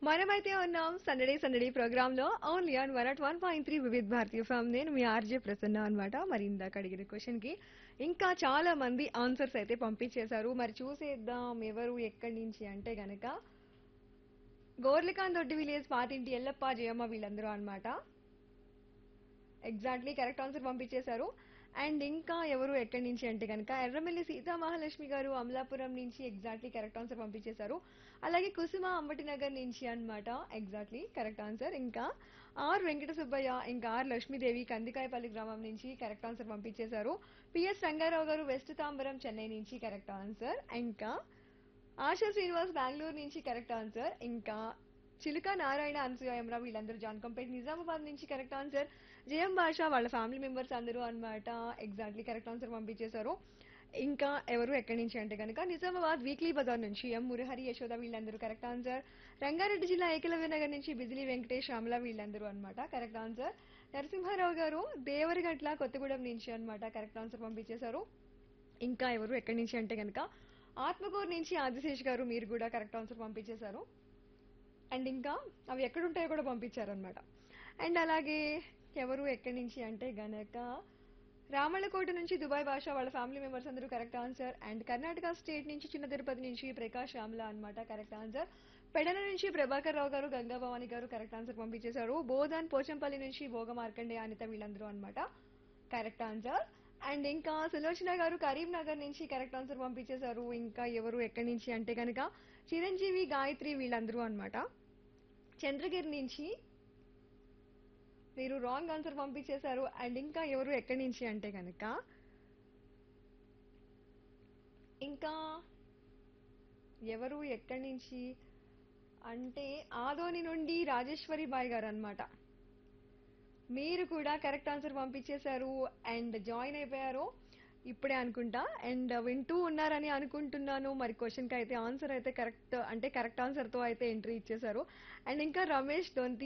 మనమైతే ఉన్నాం సందడి సందడి ప్రోగ్రామ్ లో only on one at one point three Vividh Bharatiya FM నేను మీ ఆర్జే ప్రసన్న అనమాట మరి ఇందాక అడిగిన క్వశ్చన్ కి ఇంకా చాలా మంది ఆన్సర్స్ అయితే పంపించేశారు మరి చూసేద్దాం ఎవరు ఎక్కడి నుంచి అంటే గనక గోర్లికాన్ దొడ్డి విలేజ్ పాతింటి ఎల్లప్ప జయమ్మ వీళ్ళందరూ అన్నమాట ఎగ్జాక్ట్లీ కరెక్ట్ ఆన్సర్ పంపించేశారు అండ్ ఇంకా ఎవరు ఎక్కడి నుంచి అంటే కనుక ఎర్రమిల్లి సీతా మహాలక్ష్మి గారు అమలాపురం నుంచి ఎగ్జాక్ట్లీ కరెక్ట్ ఆన్సర్ పంపించేశారు అలాగే కుసుమ అంబటి నగర్ నుంచి అన్నమాట ఎగ్జాక్ట్లీ కరెక్ట్ ఆన్సర్ ఇంకా ఆర్ వెంకట సుబ్బయ్య ఇంకా ఆర్ లక్ష్మీదేవి కందికాయపల్లి గ్రామం నుంచి కరెక్ట్ ఆన్సర్ పంపించేశారు పిఎస్ రంగారావు గారు వెస్ట్ తాంబరం చెన్నై నుంచి కరెక్ట్ ఆన్సర్ ఇంకా ఆశా శ్రీనివాస్ బెంగళూరు నుంచి కరెక్ట్ ఆన్సర్ ఇంకా చిలుక నారాయణ అనసూయ యమరా వీళ్ళందరూ జాన్ కంపేట్ నిజామాబాద్ నుంచి కరెక్ట్ ఆన్సర్ జయం భాష వాళ్ళ ఫ్యామిలీ మెంబర్స్ అందరూ అన్నమాట ఎగ్జాక్ట్లీ కరెక్ట్ ఆన్సర్ పంపించేశారు ఇంకా ఎవరు ఎక్కడి నుంచి అంటే కనుక నిజామాబాద్ వీక్లీ బజార్ నుంచి ఎం మురహరి యశోద వీళ్ళందరూ కరెక్ట్ ఆన్సర్ రంగారెడ్డి జిల్లా ఏకలవ్య నగర్ నుంచి బిజిలీ వెంకటేష్ అమల వీళ్ళందరూ అన్నమాట కరెక్ట్ ఆన్సర్ నరసింహారావు గారు దేవరగట్ల కొత్తగూడెం నుంచి అన్నమాట కరెక్ట్ ఆన్సర్ పంపించేశారు ఇంకా ఎవరు ఎక్కడి నుంచి అంటే కనుక ఆత్మకూరు నుంచి ఆదిశేష్ గారు మీరు కూడా కరెక్ట్ ఆన్సర్ పంపించేశారు అండ్ ఇంకా అవి ఎక్కడ ఉంటాయో కూడా పంపించారనమాట అండ్ అలాగే ఎవరు ఎక్కడి నుంచి అంటే గనక రామళ్ళకోట నుంచి దుబాయ్ భాష వాళ్ళ ఫ్యామిలీ మెంబర్స్ అందరూ correct answer and Karnataka state నుంచి చిన్న తిరుపతి నుంచి ప్రకాష్ శ్యామల అన్నమాట కరెక్ట్ ఆన్సర్ పెడన నుంచి ప్రభాకర్ రావు గారు గంగా భవాని గారు కరెక్ట్ ఆన్సర్ పంపించేశారు బోధన్ పోచంపల్లి నుంచి భోగ మార్కండే అనిత వీళ్ళందరూ అన్నమాట కరెక్ట్ ఆన్సర్ అండ్ ఇంకా సులోచన గారు కరీంనగర్ నుంచి కరెక్ట్ ఆన్సర్ పంపించేశారు ఇంకా ఎవరు ఎక్కడి నుంచి అంటే కనుక చిరంజీవి గాయత్రి వీళ్ళందరూ అన్నమాట చంద్రగిరి నుంచి మీరు రాంగ్ ఆన్సర్ పంపించేశారు అండ్ ఇంకా ఎవరు ఎక్కడి నుంచి అంటే కనుక ఇంకా ఎవరు ఎక్కడి నుంచి అంటే ఆదోని నుండి రాజేశ్వరి బాయ్ గారు అన్నమాట మీరు కూడా కరెక్ట్ ఆన్సర్ పంపించేశారు అండ్ జాయిన్ అయిపోయారు ఇప్పుడే అనుకుంటా అండ్ వింటూ ఉన్నారని అనుకుంటున్నాను మరి క్వశ్చన్కి అయితే ఆన్సర్ అయితే కరెక్ట్ అంటే కరెక్ట్ ఆన్సర్తో అయితే ఎంట్రీ ఇచ్చేశారు అండ్ ఇంకా రమేష్ దొంతి